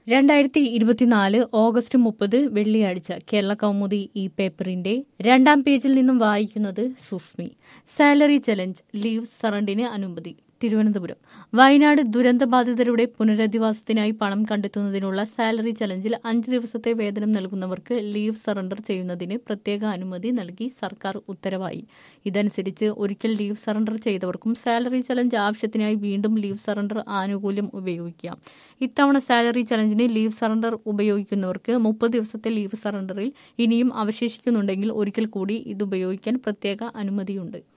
രണ്ടായിരത്തി ഇരുപത്തിനാല് ഓഗസ്റ്റ് മുപ്പത് വെള്ളിയാഴ്ച കേരള കൗമുദി ഈ പേപ്പറിന്റെ രണ്ടാം പേജിൽ നിന്നും വായിക്കുന്നത് സുസ്മി സാലറി ചലഞ്ച് ലീവ് സറണ്ടിന് അനുമതി തിരുവനന്തപുരം വയനാട് ദുരന്തബാധിതരുടെ പുനരധിവാസത്തിനായി പണം കണ്ടെത്തുന്നതിനുള്ള സാലറി ചലഞ്ചിൽ അഞ്ച് ദിവസത്തെ വേതനം നൽകുന്നവർക്ക് ലീവ് സറണ്ടർ ചെയ്യുന്നതിന് പ്രത്യേക അനുമതി നൽകി സർക്കാർ ഉത്തരവായി ഇതനുസരിച്ച് ഒരിക്കൽ ലീവ് സറണ്ടർ ചെയ്തവർക്കും സാലറി ചലഞ്ച് ആവശ്യത്തിനായി വീണ്ടും ലീവ് സറണ്ടർ ആനുകൂല്യം ഉപയോഗിക്കാം ഇത്തവണ സാലറി ചലഞ്ചിന് ലീവ് സറണ്ടർ ഉപയോഗിക്കുന്നവർക്ക് മുപ്പത് ദിവസത്തെ ലീവ് സറണ്ടറിൽ ഇനിയും അവശേഷിക്കുന്നുണ്ടെങ്കിൽ ഒരിക്കൽ കൂടി ഇത് ഉപയോഗിക്കാൻ പ്രത്യേക അനുമതിയുണ്ട്